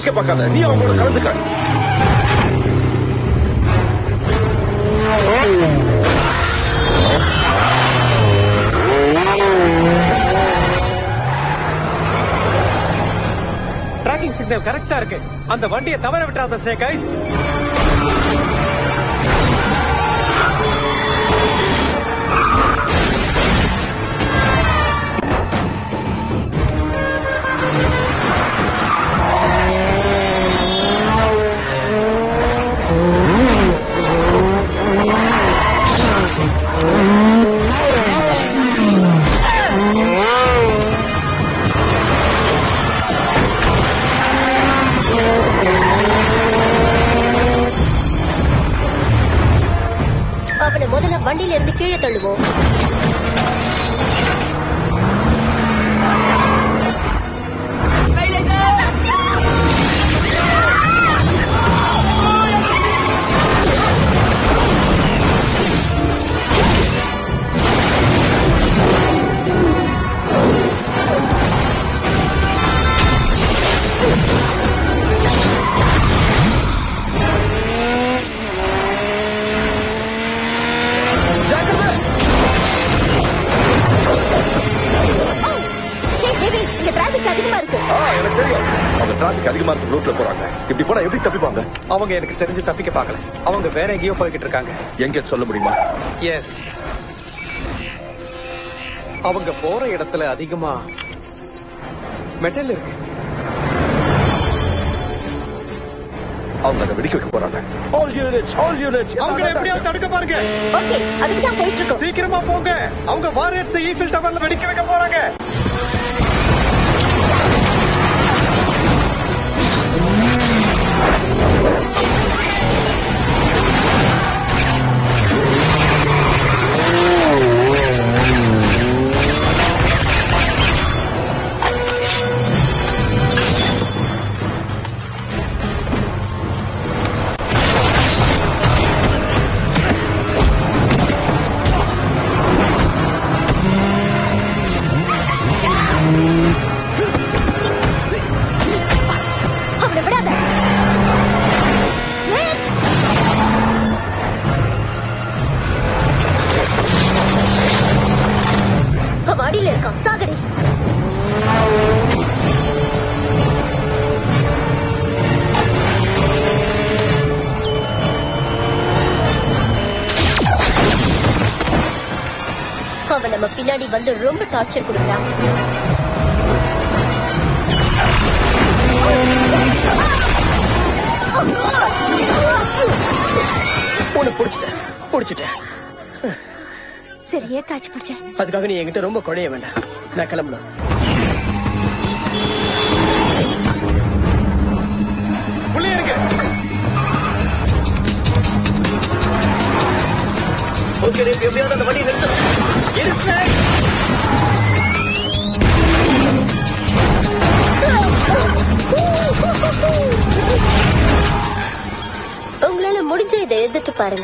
வேடிக்கை பார்க்காத நீ அவங்களோட கலந்துக்க டிராக்கிங் சிக்னல் கரெக்டா இருக்கு அந்த வண்டியை தவற விட்டுறாத ஸ்னேக் ஐஸ் அவனை முதல்ல வண்டியில இருந்து கீழே தள்ளுவோம் ஹே, தேவி, இங்க டிராபிக் அதிகமா இருக்கு ஆ எனக்கு தெரியும் அவங்க டிராபிக் அதிகமா இருக்க ரூட்ல போறாங்க இப்படி போனா எப்படி தப்பிப்பாங்க அவங்க எனக்கு தெரிஞ்சு தப்பிக்க பார்க்கல அவங்க வேற எங்கேயோ போய்கிட்டு இருக்காங்க எங்க சொல்ல முடியுமா எஸ் அவங்க போற இடத்துல அதிகமா மெட்டல் இருக்கு அவங்க அதை வெடிக்க வைக்க போறாங்க ஆல் யூனிட்ஸ் ஆல் யூனிட்ஸ் அவங்களை எப்படியாவது தடுக்க பாருங்க ஓகே அதுக்கு தான் போயிட்டு இருக்கோம் சீக்கிரமா போங்க அவங்க வாரியட்ஸ் ஈஃபில் டவர்ல வெடிக்க வைக்க போறாங்க அவனை விடாத ஸ்னேக்! அவன் அடியில இருக்கான் சாகடி அவன் நம்ம பின்னாடி வந்து ரொம்ப டார்ச்சர் கொடுக்குறான் உனக்கு பிடிச்சிட்டேன் பிடிச்சிட்டேன் சரி ஏத்தாச்சு பிடிச்சேன் அதுக்காக நீ என்கிட்ட ரொம்ப குழைய வேண்டாம் நான் கிளம்பலாம் உள்ளே இருங்க ஓகே எப்படியாவது அந்த வண்டியை நிறுத்தணும் உங்களால முடிஞ்ச இதை எதிர்த்து பாருங்க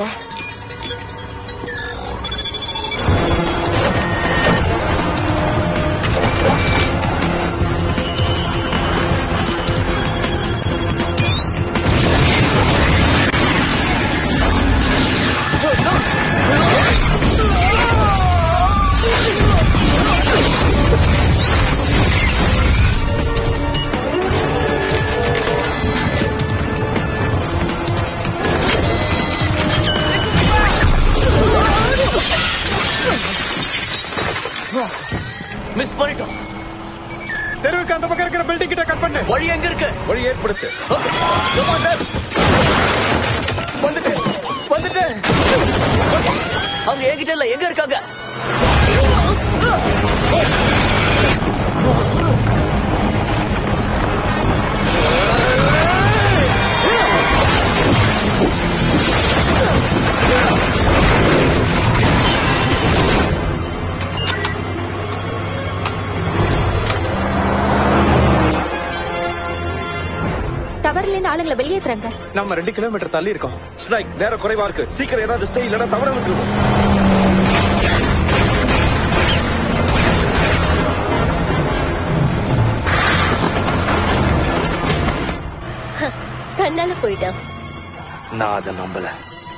மிஸ் பண்ணிட்டோம் தெருவுக்கு அந்த பக்கம் இருக்கிற பில்டிங் கிட்ட கட் பண்ணு வழி எங்க இருக்கு வழி ஏற்படுத்து வந்துட்டேன் வந்துட்டேன் அவங்க என்கிட்ட இல்ல எங்க இருக்காங்க டவர்ல இருந்து ஆளுங்களை வெளியேத்துறாங்க நம்ம ரெண்டு கிலோமீட்டர் தள்ளி இருக்கோம் ஸ்னைக் நேரம் குறைவா இருக்கு சீக்கிரம் ஏதாவது செய் இல்லைன்னா தவற விட்டுருவோம் தன்னால போயிட்டான் நான் அதை நம்பல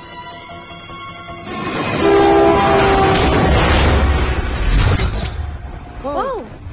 ஓ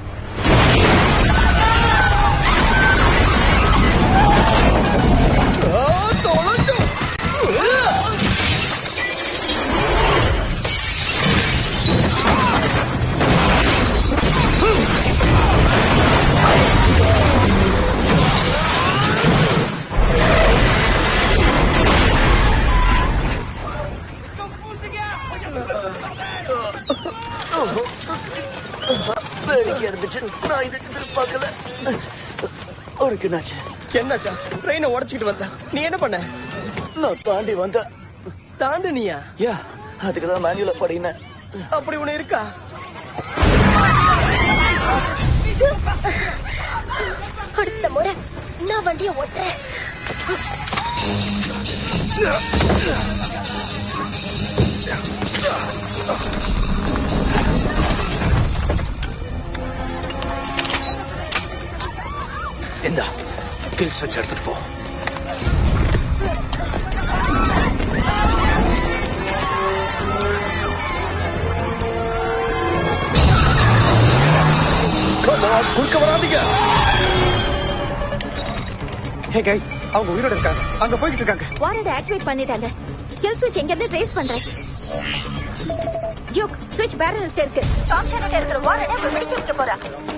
வேடிக்கை இருந்துச்சு நான் இதை எதிர்பார்க்கல உனக்கு என்னாச்சு என்னாச்சா ட்ரெயினை உடைச்சிட்டு வந்த நீ என்ன பண்ண நான் தாண்டி வந்தேன் தாண்டு நீயா யா அதுக்கு தான் மேனுவல படினேன் அப்படி ஒண்ணு இருக்கா அடுத்த முறை நான் வண்டியை ஓட்டுறேன் இந்த கில் ஸ்விட்ச் எடுத்துட்டு போ Come on, குறுக்க வராதீங்க ஹே கைஸ் அவங்க உயிரோட இருக்காங்க அங்க போய்கிட்டு இருக்காங்க வாரண்ட் ஆக்டிவேட் பண்ணிட்டாங்க கில் ஸ்விட்ச் எங்க இருந்து ட்ரேஸ் பண்றேன் டியூக் ஸ்விட்ச் பேரலிஸ்ட் இருக்கு ஸ்டாப் ஷாட் இருக்கிற வாரண்ட் அவ வெடிக்க வைக்க போறா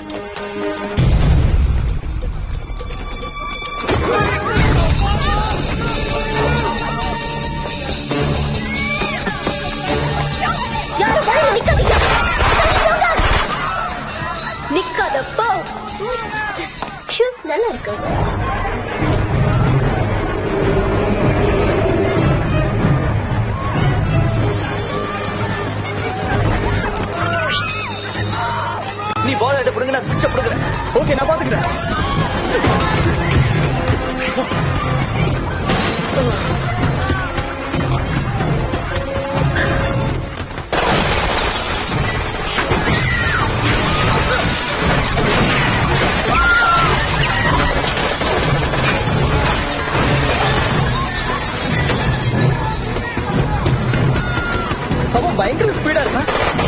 யாரும் வழியில நிக்காதீங்க நிக்காத போ ஷூஸ் நல்லா இருக்கு நீ பால் எடுத்து பிடுங்க நான் ஸ்விட்ச பிடுங்குறேன் ஓகே நான் பாத்துக்கிறேன் அவன் பயங்கர ஸ்பீடா இருக்கான்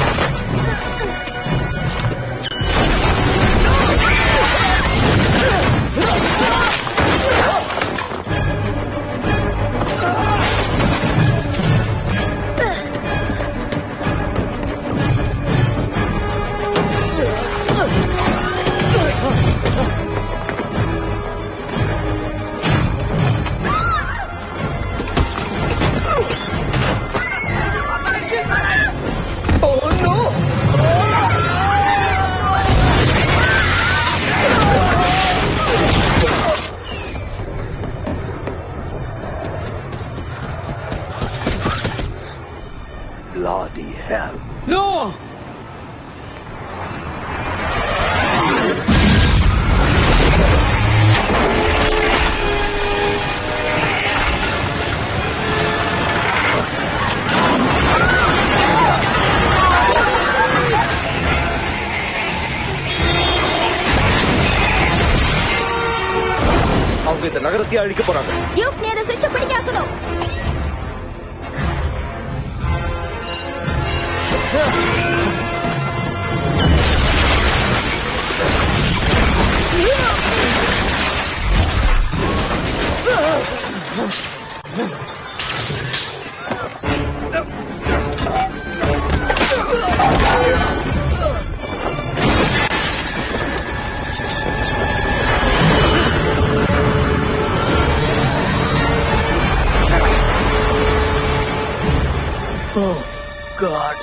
Oh no! Bloody hell. No! அவங்க இந்த நகரத்தையே அழிக்க போறாங்க டியூக் நீ அந்த ஸ்விட்ச பிடிக்க ஆக்கணும் Oh, God.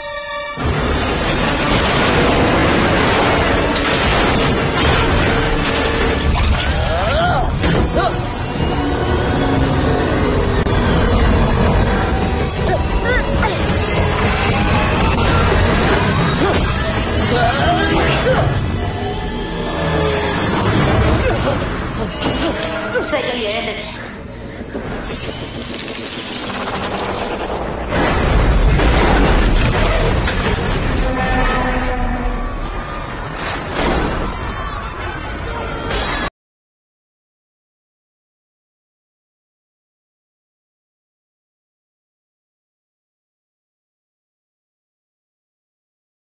செயல் இழந்தது